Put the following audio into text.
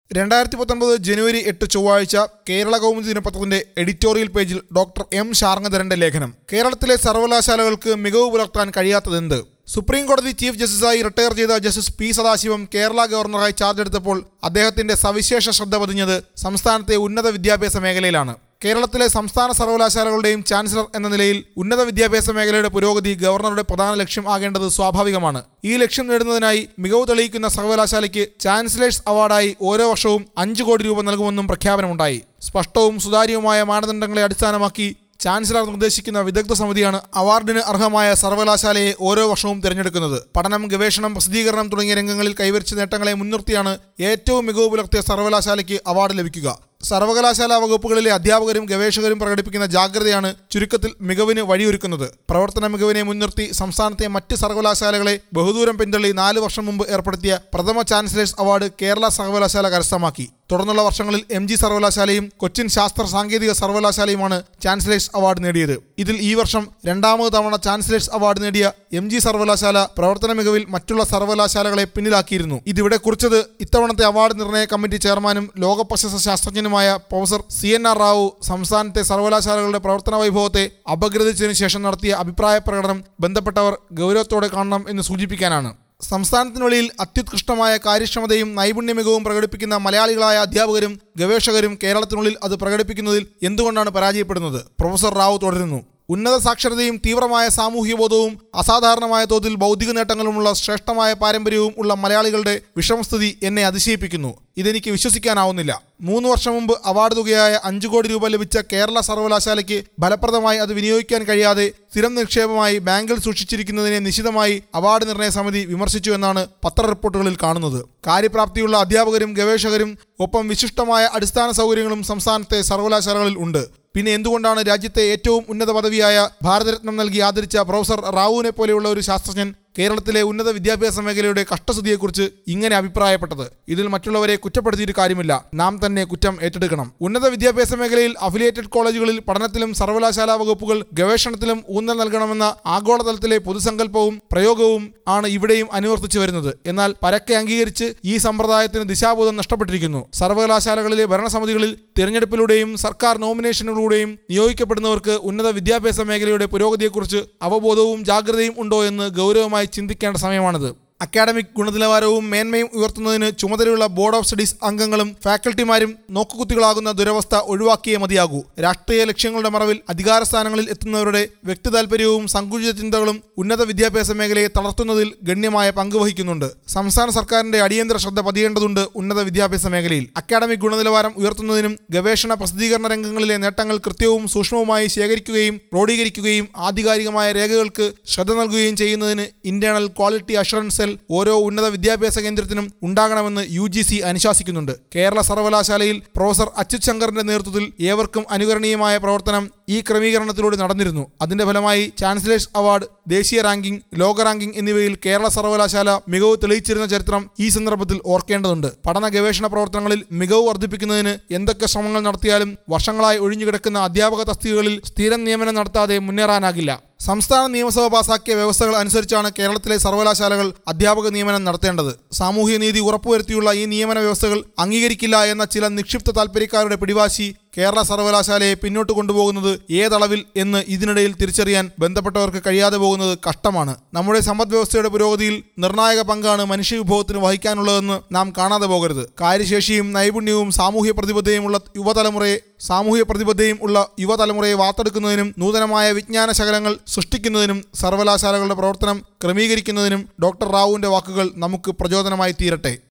രണ്ടായിരത്തി പത്തൊൻപത് ജനുവരി എട്ട് ചൊവ്വാഴ്ച കേരള കൗമുദി ദിനപത്രത്തിന്റെ എഡിറ്റോറിയൽ പേജിൽ ഡോക്ടർ എം ശാർങ്ങധരന്റെ ലേഖനം കേരളത്തിലെ സർവകലാശാലകൾക്ക് മികവ് പുലർത്താൻ കഴിയാത്തതെന്ത് സുപ്രീം കോടതി ചീഫ് ജസ്റ്റിസായി റിട്ടയർ ചെയ്ത ജസ്റ്റിസ് പി സദാശിവം കേരള ഗവർണറായി ചാർജ് എടുത്തപ്പോൾ അദ്ദേഹത്തിന്റെ സവിശേഷ ശ്രദ്ധ പതിഞ്ഞത് സംസ്ഥാനത്തെ ഉന്നത വിദ്യാഭ്യാസ മേഖലയിലാണ് കേരളത്തിലെ സംസ്ഥാന സർവകലാശാലകളുടെയും ചാൻസലർ എന്ന നിലയിൽ ഉന്നത വിദ്യാഭ്യാസ മേഖലയുടെ പുരോഗതി ഗവർണറുടെ പ്രധാന ലക്ഷ്യം ആകേണ്ടത് സ്വാഭാവികമാണ് ഈ ലക്ഷ്യം നേടുന്നതിനായി മികവ് തെളിയിക്കുന്ന സർവകലാശാലയ്ക്ക് ചാൻസലേഴ്സ് അവാർഡായി ഓരോ വർഷവും അഞ്ച് കോടി രൂപ നൽകുമെന്നും പ്രഖ്യാപനമുണ്ടായി സ്പഷ്ടവും സുതാര്യവുമായ മാനദണ്ഡങ്ങളെ അടിസ്ഥാനമാക്കി ചാൻസലർ നിർദ്ദേശിക്കുന്ന വിദഗ്ധ സമിതിയാണ് അവാർഡിന് അർഹമായ സർവകലാശാലയെ ഓരോ വർഷവും തിരഞ്ഞെടുക്കുന്നത് പഠനം ഗവേഷണം പ്രസിദ്ധീകരണം തുടങ്ങിയ രംഗങ്ങളിൽ കൈവരിച്ച നേട്ടങ്ങളെ മുൻനിർത്തിയാണ് ഏറ്റവും മികവ് പുലർത്തിയ സർവകലാശാലയ്ക്ക് അവാർഡ് ലഭിക്കുക സർവകലാശാല വകുപ്പുകളിലെ അധ്യാപകരും ഗവേഷകരും പ്രകടിപ്പിക്കുന്ന ജാഗ്രതയാണ് ചുരുക്കത്തിൽ മികവിന് വഴിയൊരുക്കുന്നത് പ്രവർത്തന മികവിനെ മുൻനിർത്തി സംസ്ഥാനത്തെ മറ്റ് സർവകലാശാലകളെ ബഹുദൂരം പിന്തള്ളി നാല് വർഷം മുമ്പ് ഏർപ്പെടുത്തിയ പ്രഥമ ചാൻസലേഴ്സ് അവാർഡ് കേരള സർവകലാശാല കരസ്ഥമാക്കി തുടർന്നുള്ള വർഷങ്ങളിൽ എം ജി സർവകലാശാലയും കൊച്ചിൻ ശാസ്ത്ര സാങ്കേതിക സർവകലാശാലയുമാണ് ചാൻസലേഴ്സ് അവാർഡ് നേടിയത് ഇതിൽ ഈ വർഷം രണ്ടാമത് തവണ ചാൻസലേഴ്സ് അവാർഡ് നേടിയ എം ജി സർവകലാശാല പ്രവർത്തന മികവിൽ മറ്റുള്ള സർവകലാശാലകളെ പിന്നിലാക്കിയിരുന്നു ഇതിവിടെ കുറിച്ചത് ഇത്തവണത്തെ അവാർഡ് നിർണയ കമ്മിറ്റി ചെയർമാനും ലോക പ്രശസ്ത ശാസ്ത്രജ്ഞനുമായ professor C N R Rao സംസ്ഥാനത്തെ സർവകലാശാലകളുടെ പ്രവർത്തന വൈഭവത്തെ അപഗ്രഥിച്ചതിനു ശേഷം നടത്തിയ അഭിപ്രായ പ്രകടനം ബന്ധപ്പെട്ടവർ ഗൗരവത്തോടെ കാണണം എന്ന് സൂചിപ്പിക്കാനാണ് സംസ്ഥാനത്തിനുള്ളിൽ അത്യുത്കൃഷ്ടമായ കാര്യക്ഷമതയും നൈപുണ്യ മികവും പ്രകടിപ്പിക്കുന്ന മലയാളികളായ അധ്യാപകരും ഗവേഷകരും കേരളത്തിനുള്ളിൽ അത് പ്രകടിപ്പിക്കുന്നതിൽ എന്തുകൊണ്ടാണ് പരാജയപ്പെടുന്നത് പ്രൊഫസർ റാവു തുടരുന്നു ഉന്നത സാക്ഷരതയും തീവ്രമായ സാമൂഹ്യ ബോധവും അസാധാരണമായ തോതിൽ ബൗദ്ധിക നേട്ടങ്ങളുമുള്ള ശ്രേഷ്ഠമായ പാരമ്പര്യവും ഉള്ള മലയാളികളുടെ വിഷമസ്ഥിതി എന്നെ അതിശയിപ്പിക്കുന്നു ഇതെനിക്ക് വിശ്വസിക്കാനാവുന്നില്ല മൂന്ന് വർഷം മുമ്പ് അവാർഡ് തുകയായ അഞ്ചു കോടി രൂപ ലഭിച്ച കേരള സർവകലാശാലയ്ക്ക് ഫലപ്രദമായി അത് വിനിയോഗിക്കാൻ കഴിയാതെ സ്ഥിരം നിക്ഷേപമായി ബാങ്കിൽ സൂക്ഷിച്ചിരിക്കുന്നതിനെ നിശിതമായി അവാർഡ് നിർണയ സമിതി വിമർശിച്ചു എന്നാണ് പത്ര റിപ്പോർട്ടുകളിൽ കാണുന്നത് കാര്യപ്രാപ്തിയുള്ള അധ്യാപകരും ഗവേഷകരും ഒപ്പം വിശിഷ്ടമായ അടിസ്ഥാന സൗകര്യങ്ങളും സംസ്ഥാനത്തെ സർവകലാശാലകളിൽ ഉണ്ട് പിന്നെ എന്തുകൊണ്ടാണ് രാജ്യത്തെ ഏറ്റവും ഉന്നത പദവിയായ ഭാരതരത്നം നൽകി ആദരിച്ച പ്രൊഫസർ റാവുവിനെ പോലെയുള്ള ഒരു ശാസ്ത്രജ്ഞൻ കേരളത്തിലെ ഉന്നത വിദ്യാഭ്യാസ മേഖലയുടെ കഷ്ടസ്ഥിതിയെക്കുറിച്ച് ഇങ്ങനെ അഭിപ്രായപ്പെട്ടത് ഇതിൽ മറ്റുള്ളവരെ കുറ്റപ്പെടുത്തിയിട്ട് കാര്യമില്ല നാം തന്നെ കുറ്റം ഏറ്റെടുക്കണം ഉന്നത വിദ്യാഭ്യാസ മേഖലയിൽ അഫിലിയേറ്റഡ് കോളേജുകളിൽ പഠനത്തിലും സർവകലാശാലാ വകുപ്പുകൾ ഗവേഷണത്തിലും ഊന്നൽ നൽകണമെന്ന ആഗോളതലത്തിലെ പൊതുസങ്കല്പവും പ്രയോഗവും ആണ് ഇവിടെയും അനുവർത്തിച്ചു വരുന്നത് എന്നാൽ പരക്കെ അംഗീകരിച്ച് ഈ സമ്പ്രദായത്തിന് ദിശാബോധം നഷ്ടപ്പെട്ടിരിക്കുന്നു സർവകലാശാലകളിലെ ഭരണസമിതികളിൽ തിരഞ്ഞെടുപ്പിലൂടെയും സർക്കാർ നോമിനേഷനുകളിലൂടെയും നിയോഗിക്കപ്പെടുന്നവർക്ക് ഉന്നത വിദ്യാഭ്യാസ മേഖലയുടെ പുരോഗതിയെക്കുറിച്ച് അവബോധവും ജാഗ്രതയും ഉണ്ടോ എന്ന് ഗൗരവമായി ചിന്തിക്കേണ്ട സമയമാണിത് അക്കാഡമിക് ഗുണനിലവാരവും മേന്മയും ഉയർത്തുന്നതിന് ചുമതലയുള്ള ബോർഡ് ഓഫ് സ്റ്റഡീസ് അംഗങ്ങളും ഫാക്കൽറ്റിമാരും നോക്കുകുത്തികളാകുന്ന ദുരവസ്ഥ ഒഴിവാക്കിയേ മതിയാകൂ രാഷ്ട്രീയ ലക്ഷ്യങ്ങളുടെ മറവിൽ അധികാര സ്ഥാനങ്ങളിൽ എത്തുന്നവരുടെ വ്യക്തി താൽപര്യവും സങ്കുചിത ചിന്തകളും ഉന്നത വിദ്യാഭ്യാസ മേഖലയെ തളർത്തുന്നതിൽ ഗണ്യമായ പങ്ക് വഹിക്കുന്നുണ്ട് സംസ്ഥാന സർക്കാരിന്റെ അടിയന്തര ശ്രദ്ധ പതിയേണ്ടതുണ്ട് ഉന്നത വിദ്യാഭ്യാസ മേഖലയിൽ അക്കാഡമിക് ഗുണനിലവാരം ഉയർത്തുന്നതിനും ഗവേഷണ പ്രസിദ്ധീകരണ രംഗങ്ങളിലെ നേട്ടങ്ങൾ കൃത്യവും സൂക്ഷ്മവുമായി ശേഖരിക്കുകയും ക്രോഡീകരിക്കുകയും ആധികാരികമായ രേഖകൾക്ക് ശ്രദ്ധ നൽകുകയും ചെയ്യുന്നതിന് ഇന്റേണൽ ക്വാളിറ്റി അഷുറൻസ് സെൽ ഓരോ ഉന്നത വിദ്യാഭ്യാസ കേന്ദ്രത്തിനും ഉണ്ടാകണമെന്ന് യു ജി സി അനുശാസിക്കുന്നുണ്ട് കേരള സർവകലാശാലയിൽ പ്രൊഫസർ അച്യുത് ശങ്കറിന്റെ നേതൃത്വത്തിൽ ഏവർക്കും അനുകരണീയമായ പ്രവർത്തനം ഈ ക്രമീകരണത്തിലൂടെ നടന്നിരുന്നു അതിന്റെ ഫലമായി ചാൻസലേഴ്സ് അവാർഡ് ദേശീയ റാങ്കിംഗ് ലോക റാങ്കിംഗ് എന്നിവയിൽ കേരള സർവകലാശാല മികവ് തെളിയിച്ചിരുന്ന ചരിത്രം ഈ സന്ദർഭത്തിൽ ഓർക്കേണ്ടതുണ്ട് പഠന ഗവേഷണ പ്രവർത്തനങ്ങളിൽ മികവ് വർദ്ധിപ്പിക്കുന്നതിന് എന്തൊക്കെ ശ്രമങ്ങൾ നടത്തിയാലും വർഷങ്ങളായി ഒഴിഞ്ഞുകിടക്കുന്ന അധ്യാപക തസ്തികകളിൽ സ്ഥിരം നിയമനം നടത്താതെ മുന്നേറാനാകില്ല സംസ്ഥാന നിയമസഭ പാസാക്കിയ വ്യവസ്ഥകൾ അനുസരിച്ചാണ് കേരളത്തിലെ സർവകലാശാലകൾ അധ്യാപക നിയമനം നടത്തേണ്ടത് സാമൂഹ്യ നീതി ഉറപ്പുവരുത്തിയുള്ള ഈ നിയമന വ്യവസ്ഥകൾ അംഗീകരിക്കില്ല എന്ന ചില നിക്ഷിപ്ത താൽപ്പര്യക്കാരുടെ പിടിവാശി കേരള സർവകലാശാലയെ പിന്നോട്ട് കൊണ്ടുപോകുന്നത് ഏതളവിൽ എന്ന് ഇതിനിടയിൽ തിരിച്ചറിയാൻ ബന്ധപ്പെട്ടവർക്ക് കഴിയാതെ പോകുന്നത് കഷ്ടമാണ് നമ്മുടെ സമ്പദ് വ്യവസ്ഥയുടെ പുരോഗതിയിൽ നിർണായക പങ്കാണ് മനുഷ്യവിഭവത്തിന് വഹിക്കാനുള്ളതെന്ന് നാം കാണാതെ പോകരുത് കാര്യശേഷിയും നൈപുണ്യവും സാമൂഹ്യ പ്രതിബദ്ധതയുമുള്ള യുവതലമുറയെ സാമൂഹ്യ പ്രതിബദ്ധതയും ഉള്ള യുവതലമുറയെ വാർത്തെടുക്കുന്നതിനും നൂതനമായ വിജ്ഞാന ശകലങ്ങൾ സൃഷ്ടിക്കുന്നതിനും സർവകലാശാലകളുടെ പ്രവർത്തനം ക്രമീകരിക്കുന്നതിനും ഡോക്ടർ റാവുവിന്റെ വാക്കുകൾ നമുക്ക് പ്രചോദനമായി തീരട്ടെ